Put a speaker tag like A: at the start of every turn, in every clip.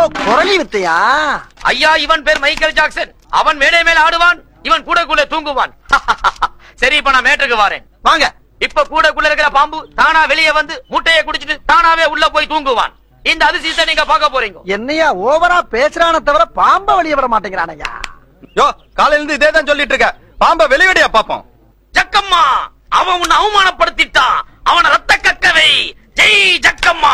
A: குரலி வித்தையா
B: ஐயா இவன் பேர் மைக்கேல் ஜாக்சன் அவன் மேடை மேல ஆடுவான் இவன் கூடக்குள்ள தூங்குவான் சரி இப்ப நான் மேட்டுக்கு வரேன்
A: வாங்க
B: இப்ப கூடக்குள்ள இருக்கிற பாம்பு தானா வெளியே வந்து முட்டையை குடிச்சிட்டு தானாவே உள்ள போய் தூங்குவான் இந்த அதிசயத்தை நீங்க பார்க்க போறீங்க
A: என்னையா ஓவரா பேசுறான தவிர பாம்ப வெளிய வர மாட்டேங்கிறானையா
C: யோ காலையில இருந்து இதே தான் சொல்லிட்டு இருக்க பாம்ப வெளிவடியா பாப்போம்
B: ஜக்கம்மா அவன் உன்னை அவமானப்படுத்திட்டான் அவன ரத்த கக்கவை ஜெய் ஜக்கம்மா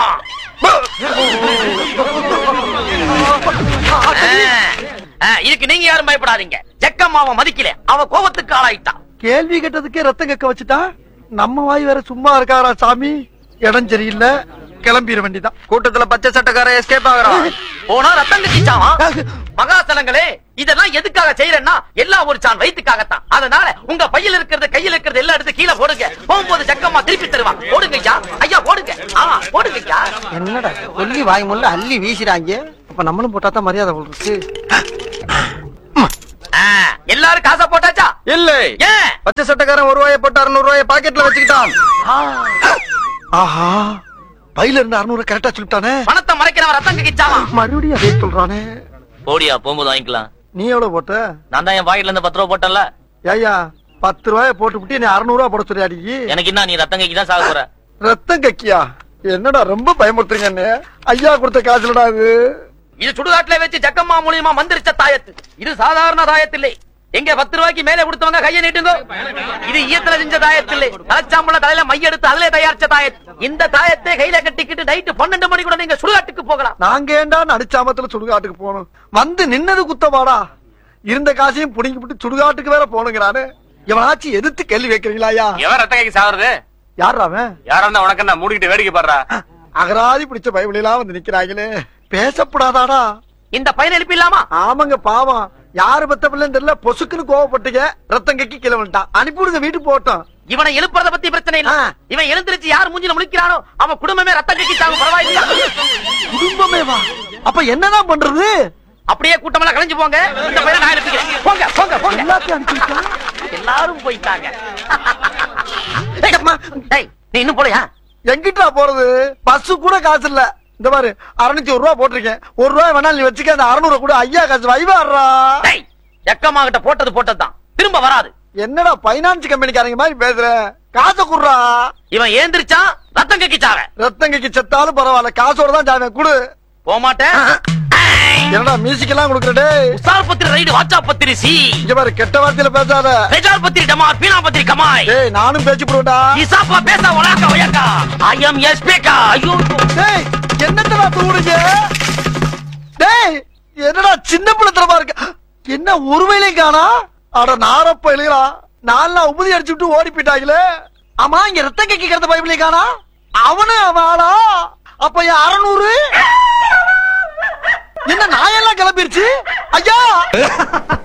B: ஆ, ஆ, இதுக்கு நீங்க யாரும் பயப்படாதீங்க ஜக்கம்மாவை மதிக்கல அவன் கோபத்துக்கு ஆளாயிட்டான்
A: கேள்வி கேட்டதுக்கே ரத்தம் கக்க வச்சுட்டா நம்ம வாய் வேற சும்மா இருக்காரா சாமி இடம் சரியில்லை கிளம்பிட வேண்டிதான்
C: கூட்டத்துல பச்சை சட்டக்காரன் எஸ்கேப் ஆகுறான்
B: போனா ரத்தம் கட்டிச்சாவா மகாசலங்களே இதெல்லாம் எதுக்காக செய்யறேன்னா எல்லாம் ஒரு சான் வயிற்றுக்காகத்தான் அதனால உங்க பையில இருக்கிறது கையில இருக்கிறது எல்லாம் எடுத்து கீழே போடுங்க போகும்போது ஜக்கம்மா திருப்பி தருவான் போடுங்க ஐயா ஐயா போடுங்க ஆ போடுங்க ஐயா
A: என்னடா கொல்லி வாய் முள்ள அள்ளி வீசுறாங்க அப்ப நம்மளும் போட்டா தான் மரியாதை போல் இருக்கு
B: ஆ, எல்லாரும் காசை போட்டாச்சா
C: இல்லை
B: ஏன்
C: பச்சை சட்டக்காரன் ஒரு ரூபாயை போட்டு அறுநூறு ரூபாயை பாக்கெட்ல வச்சுக்கிட்டான்
A: ஆஹா பையில இருந்து அறுநூறு கரெக்டா சொல்லிட்டானே
B: பணத்தை மறைக்கிறவன் ரத்தம் கக்கிச்சாவான்
A: மறுபடியும் அதே சொல்றானே
D: போடியா போகும்போது வாங்கிக்கலாம்
A: நீ எவ்வளவு போட்ட
D: நான் தான் என் பாக்கெட்ல இருந்து பத்து ரூபா போட்டேன்ல
A: ஏய்யா பத்து ரூபாய போட்டு விட்டு நீ அறுநூறு ரூபாய் போட சொல்லியாடி
D: எனக்கு என்ன நீ ரத்தம் கைக்கு தான் சாக போற
A: ரத்தம் கக்கியா என்னடா ரொம்ப பயமுறுத்துறீங்க என்ன ஐயா கொடுத்த காசுலடா இது
B: இது சுடுகாட்டுல வச்சு ஜக்கம்மா மூலியமா மந்திரிச்ச தாயத்து இது சாதாரண தாயத்தில்லை எங்க பத்து ரூபாய்க்கு மேல கொடுத்தவங்க கையை நீட்டுங்க இது ஈயத்துல செஞ்ச தாயத்தில்லை தலைச்சாம்பள தலையில மை எடுத்து அதுல தயாரிச்ச தாயத்து இந்த தாயத்தை கையில கட்டிக்கிட்டு நைட்டு பன்னெண்டு மணி கூட நீங்க சுடுகாட்டுக்கு போகலாம்
A: நாங்க ஏண்டா நடிச்சாமத்துல சுடுகாட்டுக்கு போகணும் வந்து நின்னது குத்தமாடா இருந்த காசையும் புடிங்கி விட்டு சுடுகாட்டுக்கு வேற போனுங்கிறானு இவனாச்சும் எதிர்த்து கேள்வி வைக்கிறீங்களா ஐயா
D: எவன் ரத்த கைக்கு சாகுறது
A: யாரா அவன்
D: யாரா இருந்தா உனக்கு என்ன மூடிக்கிட்டு வேடிக்கை பாடுறா
A: அகராதி பிடிச்ச பைபிளெல்லாம் வந்து நிக்கிறாங்களே பேசப்படாதாடா
B: இந்த பையன் எழுப்பிடலாமா
A: ஆமாங்க பாவம் யாரு பத்த பிள்ளைன்னு தெரியல பொசுக்குன்னு கோவப்பட்டுங்க ரத்தம் கக்கி கீழே வந்துட்டான் அனுப்பிவிடுங்க வீட்டுக்கு போட்டோம்
B: இவனை எழுப்புறத பத்தி பிரச்சனை இல்ல
A: ஆ.
B: இவன் எழுந்திருச்சு யார் மூஞ்சில முழிக்கிறானோ அவன் குடும்பமே ரத்தம் கட்டி சாகும் பரவாயில்லையா
A: குடும்பமே வா அப்ப என்னதான் பண்றது
B: அப்படியே கூட்டமெல்லாம் கலைஞ்சு போங்க இந்த பையனை நான் எழுப்பிக்கிறேன் போங்க போங்க போங்க
A: எல்லாத்தையும் அனுப்பிவிட்டான்
B: எல்லாரும் போயிட்டாங்க ஏய், அம்மா. ஏய், நீ இன்னும் போலையா
A: எங்கிட்டா போறது பஸ் கூட காசு இல்ல இந்த பாரு அறுநூத்தி ஒரு ரூபா போட்டிருக்கேன் ஒரு ரூபாய் வேணாலும் நீ வச்சுக்க அந்த அறுநூறு கூட ஐயா காசு வைவாடுறா
B: டேய் எக்கம்மா கிட்ட போட்டது போட்டதுதான் திரும்ப வராது
A: என்னடா பைனான்ஸ் கம்பெனிக்காரங்க மாதிரி பேசுற காசை குடுறா
B: இவன் ஏந்திரிச்சான் ரத்தம் கக்கிச்சாவ
A: ரத்தங்கைக்கு செத்தாலும் பரவாயில்ல காசோட தான் ஜாமீன் குடு
B: போக மாட்டேன்
A: என்னடா மியூசிக் எல்லாம் கொடுக்குறடே
B: உசார் பத்திரி ரைடு வாட்சா பத்திரி சி
A: இங்க பாரு கெட்ட வார்த்தையில பேசாத
B: பெஜார் பத்திரி டமார் பீனா பத்திரி கமாய்
A: டேய் நானும் பேச்சு போடுவேன்டா
B: இசாப்பா பேச ஒலாக்கா ஒயாக்கா ஐ எம் எஸ் பேக்கா ஐயோ
A: டேய் என்னத்தடா தூடுங்க டேய் என்னடா சின்ன பிள்ளைத்தனமா இருக்கு என்ன ஒருவேளையும் காணா அட நாரப்ப எழுகிறா நாலு நாள் உபதி அடிச்சு விட்டு ஓடி போயிட்டாங்களே ஆமா இங்க ரத்தம் கக்கி கிடந்த பைபிளையும் காணா அவனு அவன் ஆளா அப்ப என் அறநூறு என்ன நாயெல்லாம் கிளம்பிருச்சு ஐயா